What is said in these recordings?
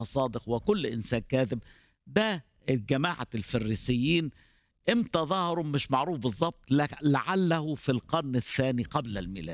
صادق وكل انسان كاذب ده جماعه الفريسيين امتى ظهروا مش معروف بالظبط لك- لعله في القرن الثاني قبل الميلاد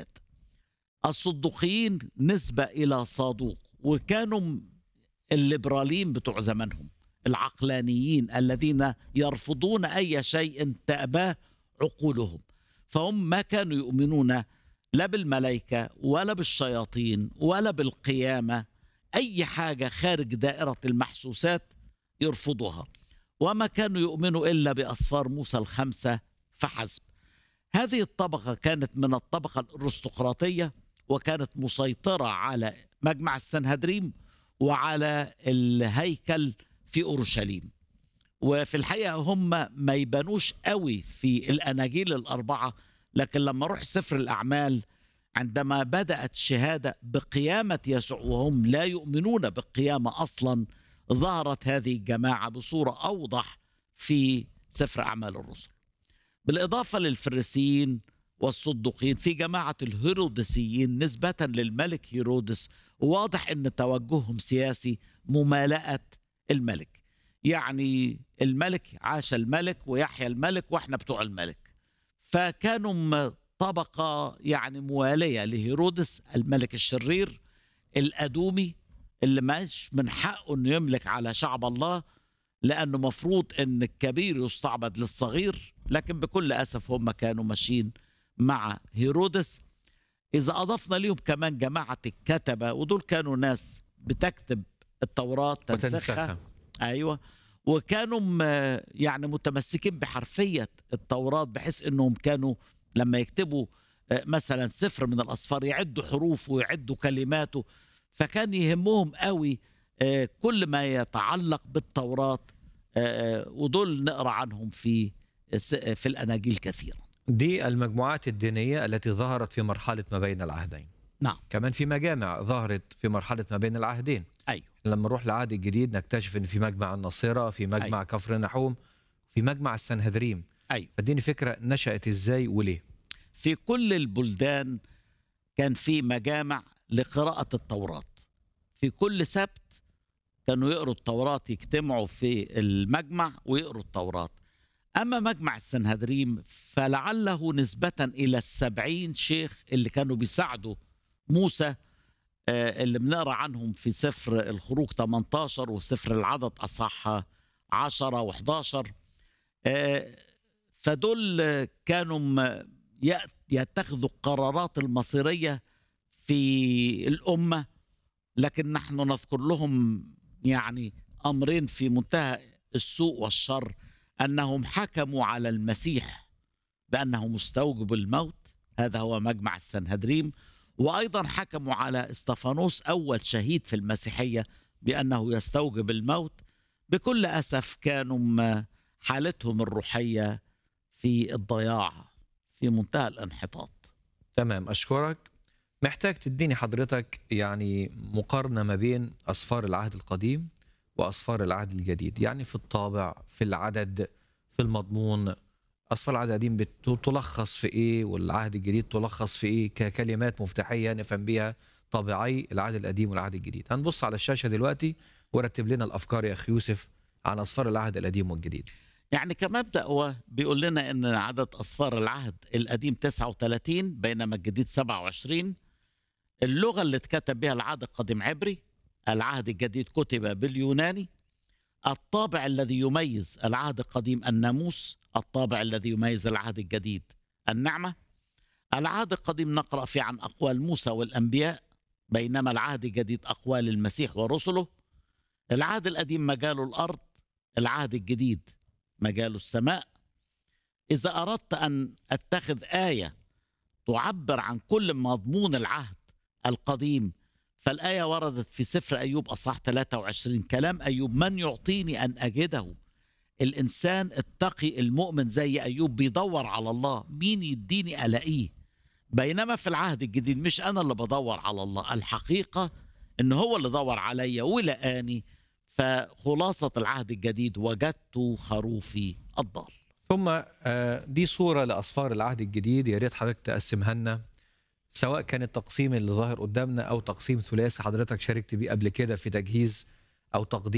الصدوقيين نسبة إلى صادوق وكانوا الليبراليين بتوع زمانهم العقلانيين الذين يرفضون أي شيء تأباه عقولهم فهم ما كانوا يؤمنون لا بالملائكة ولا بالشياطين ولا بالقيامة أي حاجة خارج دائرة المحسوسات يرفضها وما كانوا يؤمنوا إلا بأسفار موسى الخمسة فحسب هذه الطبقة كانت من الطبقة الأرستقراطية وكانت مسيطرة على مجمع السنهدريم وعلى الهيكل في أورشليم وفي الحقيقة هم ما يبانوش قوي في الأناجيل الأربعة لكن لما روح سفر الأعمال عندما بدأت شهادة بقيامة يسوع وهم لا يؤمنون بالقيامة أصلا ظهرت هذه الجماعة بصورة أوضح في سفر أعمال الرسل بالإضافة للفريسيين والصدوقين في جماعة الهيرودسيين نسبة للملك هيرودس واضح أن توجههم سياسي ممالأة الملك يعني الملك عاش الملك ويحيى الملك واحنا بتوع الملك فكانوا م- طبقة يعني موالية لهيرودس الملك الشرير الأدومي اللي مش من حقه انه يملك على شعب الله لانه مفروض ان الكبير يستعبد للصغير لكن بكل اسف هم كانوا ماشيين مع هيرودس اذا اضفنا ليهم كمان جماعه الكتبه ودول كانوا ناس بتكتب التوراه تنسخها وتنسخها ايوه وكانوا م- يعني متمسكين بحرفيه التوراه بحيث انهم كانوا لما يكتبوا آه، مثلا سفر من الاسفار يعدوا حروفه ويعدوا كلماته فكان يهمهم قوي آه، كل ما يتعلق بالتوراه آه، آه، ودول نقرا عنهم في س- في الاناجيل كثيرا دي المجموعات الدينية التي ظهرت في مرحلة ما بين العهدين نعم كمان في مجامع ظهرت في مرحلة ما بين العهدين ايوه لما نروح العهد الجديد نكتشف ان في مجمع الناصرة في مجمع أيوة. كفر نحوم في مجمع السنهدريم ايوه فاديني فكرة نشأت ازاي وليه في كل البلدان كان في مجامع لقراءة التوراة في كل سبت كانوا يقروا التوراة يجتمعوا في المجمع ويقروا التوراة أما مجمع السنهدريم فلعله نسبة إلى السبعين شيخ اللي كانوا بيساعدوا موسى آه، اللي بنقرا عنهم في سفر الخروج 18 وسفر العدد أصح 10 و11 فدول آه، كانوا م- يأ- يتخذوا القرارات المصيرية في الأمة لكن نحن نذكر لهم يعني أمرين في منتهى السوء والشر أنهم حكموا على المسيح بأنه مستوجب الموت هذا هو مجمع السنهدريم وأيضا حكموا على استفانوس أول شهيد في المسيحية بأنه يستوجب الموت بكل أسف كانوا م- حالتهم الروحية في الضياع في منتهى الانحطاط تمام اشكرك محتاج تديني حضرتك يعني مقارنة ما بين أسفار العهد القديم وأسفار العهد الجديد يعني في الطابع في العدد في المضمون أسفار العهد القديم بتلخص في إيه والعهد الجديد تلخص في إيه ككلمات مفتاحية نفهم بيها طابعي العهد القديم والعهد الجديد هنبص على الشاشة دلوقتي ورتب لنا الأفكار يا أخي يوسف عن أسفار العهد القديم والجديد يعني كمبدأ هو بيقول لنا ان عدد اصفار العهد القديم 39 بينما الجديد 27 اللغة اللي اتكتب بها العهد القديم عبري العهد الجديد كتب باليوناني الطابع الذي يميز العهد القديم الناموس الطابع الذي يميز العهد الجديد النعمة العهد القديم نقرأ فيه عن أقوال موسى والأنبياء بينما العهد الجديد أقوال المسيح ورسله العهد القديم مجاله الأرض العهد الجديد مجال السماء إذا أردت أن أتخذ آية تعبر عن كل مضمون العهد القديم فالآية وردت في سفر أيوب أصح 23 كلام أيوب من يعطيني أن أجده الإنسان التقي المؤمن زي أيوب بيدور على الله مين يديني ألاقيه بينما في العهد الجديد مش أنا اللي بدور على الله الحقيقة إن هو اللي دور عليا ولقاني فخلاصة العهد الجديد وجدت خروفي الضال ثم آه، دي صورة لأسفار العهد الجديد يا ريت حضرتك تقسمها لنا سواء كان التقسيم اللي ظاهر قدامنا أو تقسيم ثلاثي حضرتك شاركت بيه قبل كده في تجهيز او تقديم